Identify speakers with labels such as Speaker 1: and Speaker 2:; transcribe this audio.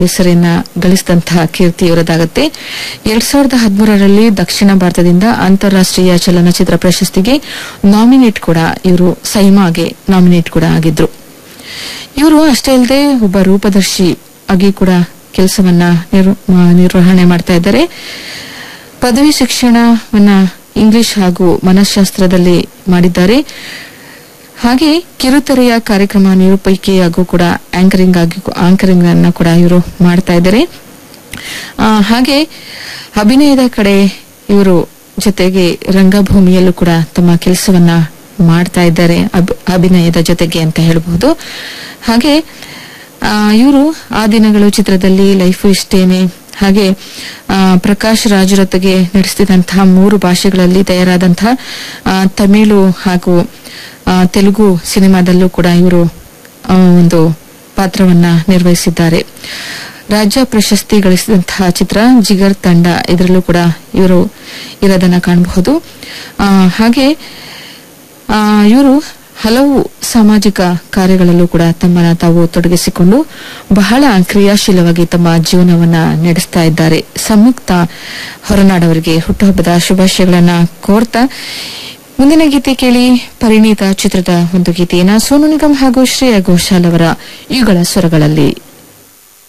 Speaker 1: ಹೆಸರನ್ನ ಗಳಿಸಿದಂತಹ ಕೀರ್ತಿ ಇವರದಾಗುತ್ತೆ ಎರಡ್ ಸಾವಿರದ ಹದಿಮೂರರಲ್ಲಿ ದಕ್ಷಿಣ ಭಾರತದಿಂದ ಅಂತಾರಾಷ್ಟ್ರೀಯ ಚಲನಚಿತ್ರ ಪ್ರಶಸ್ತಿಗೆ ನಾಮಿನೇಟ್ ಕೂಡ ಇವರು ಸೈಮಾಗೆ ನಾಮಿನೇಟ್ ಕೂಡ ಆಗಿದ್ರು ಇವರು ಅಷ್ಟೇ ಅಲ್ಲದೆ ಒಬ್ಬ ರೂಪದರ್ಶಿ ಆಗಿ ಕೂಡ ಕೆಲಸವನ್ನ ನಿರ್- ಮ- ನಿರ್ವಹಣೆ ಮಾಡ್ತಾ ಇದ್ದಾರೆ ಪದವಿ ಶಿಕ್ಷಣವನ್ನ ಇಂಗ್ಲಿಷ್ ಹಾಗೂ ಮನಃಶಾಸ್ತ್ರದಲ್ಲಿ ಮಾಡಿದ್ದಾರೆ ಹಾಗೆ ಕಿರುತೆರೆಯ ಕಾರ್ಯಕ್ರಮ ನಿರೂಪಕಿಯಾಗೂ ಕೂಡ ಆಂಕರಿಂಗ್ ಆಗಿ ಆಂಕರಿಂಗ್ ಅನ್ನ ಕೂಡ ಇವರು ಮಾಡ್ತಾ ಇದ್ದಾರೆ ಆ, ಹಾಗೆ ಅಭಿನಯದ ಕಡೆ ಇವರು ಜೊತೆಗೆ ರಂಗಭೂಮಿಯಲ್ಲೂ ಕೂಡ ತಮ್ಮ ಕೆಲಸವನ್ನ ಮಾಡ್ತಾ ಇದ್ದಾರೆ ಅಬ್- ಅಭಿನಯದ ಜೊತೆಗೆ ಅಂತ ಹೇಳಬಹುದು ಹಾಗೆ ಇವರು ಆ ದಿನಗಳು ಚಿತ್ರದಲ್ಲಿ ಲೈಫು ಇಷ್ಟೇನೆ ಹಾಗೆ ಆ, ಪ್ರಕಾಶ್ ರಾಜ್ ಜೊತೆಗೆ ನಡೆಸಿದಂತಹ ಮೂರು ಭಾಷೆಗಳಲ್ಲಿ ತಯಾರಾದಂತಹ ಆ, ತಮಿಳು ಹಾಗೂ ಆ, ತೆಲುಗು ಸಿನಿಮಾದಲ್ಲೂ ಕೂಡ ಇವರು ಆ, ಒಂದು ಪಾತ್ರವನ್ನ ನಿರ್ವಹಿಸಿದ್ದಾರೆ ರಾಜ್ಯ ಪ್ರಶಸ್ತಿ ಗಳಿಸಿದಂತಹ ಚಿತ್ರ ಜಿಗರ್ ತಂಡ ಇದರಲ್ಲೂ ಕೂಡ ಇವರು ಇರೋದನ್ನ ಕಾಣಬಹುದು ಆ, ಹಾಗೆ ಇವರು ಹಲವು ಸಾಮಾಜಿಕ ಕಾರ್ಯಗಳಲ್ಲೂ ಕೂಡ ತಮ್ಮನ್ನ ತಾವು ತೊಡಗಿಸಿಕೊಂಡು ಬಹಳ ಕ್ರಿಯಾಶೀಲವಾಗಿ ತಮ್ಮ ಜೀವನವನ್ನ ನಡೆಸ್ತಾ ಇದ್ದಾರೆ ಸಂಯುಕ್ತ ಹೊರನಾಡವರಿಗೆ ಹುಟ್ಟುಹಬ್ಬದ ಶುಭಾಶಯಗಳನ್ನ ಕೋರ್ತಾ ಮುಂದಿನ ಗೀತೆ ಕೇಳಿ ಪರಿಣಿತ ಚಿತ್ರದ ಒಂದು ಗೀತೆಯನ್ನ ಸೋನು ನಿಗಮ್ ಹಾಗೂ ಶ್ರೇಯಾ ಘೋಷಾಲ್ ಅವರ ಇವುಗಳ ಸ್ವರಗಳಲ್ಲಿ